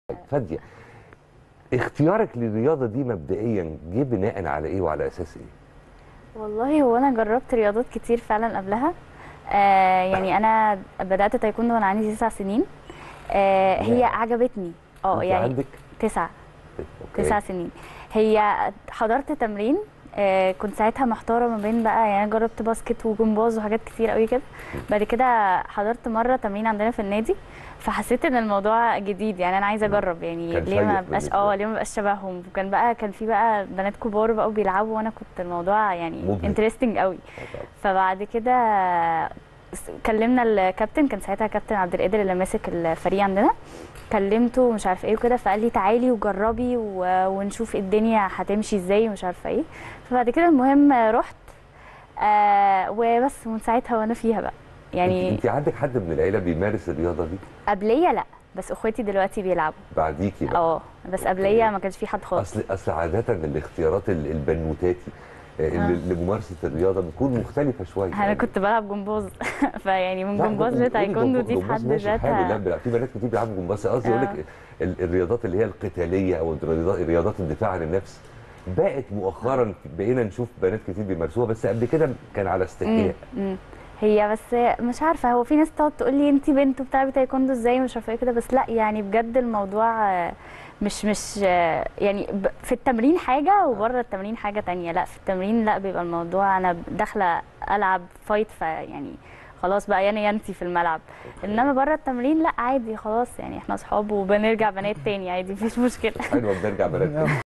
فاديه اختيارك للرياضه دي مبدئيا جه بناء على ايه وعلى اساس ايه؟ والله هو انا جربت رياضات كتير فعلا قبلها آه يعني انا بدات تايكوندو وانا عندي تسع سنين آه هي ياه. عجبتني اه أنت يعني عندك تسعة أوكي. تسع سنين هي حضرت تمرين آه كنت ساعتها محتاره ما بين بقى يعني أنا جربت باسكت وجمباز وحاجات كتير قوي كده بعد كده حضرت مره تمرين عندنا في النادي فحسيت ان الموضوع جديد يعني انا عايزه اجرب يعني كان ليه ما شيق بقاش بالنسبة اه لك. ليه ما بقاش شبههم وكان بقى كان في بقى بنات كبار بقى بيلعبوا وانا كنت الموضوع يعني مبهج. انترستنج قوي فبعد كده س- كلمنا الكابتن كان ساعتها كابتن عبد القادر اللي ماسك الفريق عندنا كلمته ومش عارفه ايه وكده فقال لي تعالي وجربي و... ونشوف الدنيا هتمشي ازاي ومش عارفه ايه فبعد كده المهم رحت آه وبس ومن ساعتها وانا فيها بقى يعني يعني انت عندك حد من العيله بيمارس الرياضه دي قبليه لا بس اخواتي دلوقتي بيلعبوا بعديكي بقى اه بس قبليه ما كانش في حد خالص اصل اصل عاده الاختيارات ال- البنوتاتي آه، اللي- لممارسه الرياضه بتكون مختلفه شويه انا كنت بلعب جمباز فيعني من لا، جمباز قولي لتايكوندو دي في جمباز حد ماشي حلو، ذاتها لا بلا- في بنات كتير بيلعبوا جمباز قصدي اقول آه. لك ال- الرياضات اللي هي القتاليه او الرياضات رياضات الدفاع عن النفس بقت مؤخرا بقينا نشوف بنات كتير بيمارسوها بس قبل كده كان على استحياء مم. مم. هي بس مش عارفه هو في ناس تقعد تقول لي انت بنت وبتلعبي تايكوندو ازاي مش عارفه ايه كده بس لا يعني بجد الموضوع آه، مش مش آه، يعني ب- في التمرين حاجه وبره التمرين حاجه تانية لا في التمرين لا بيبقى الموضوع انا داخله العب فايت فيعني خلاص بقى يانا ينتي في الملعب انما بره التمرين لا عادي خلاص يعني احنا اصحاب وبنرجع بنات تاني عادي مفيش مشكله حلوه بنرجع بنات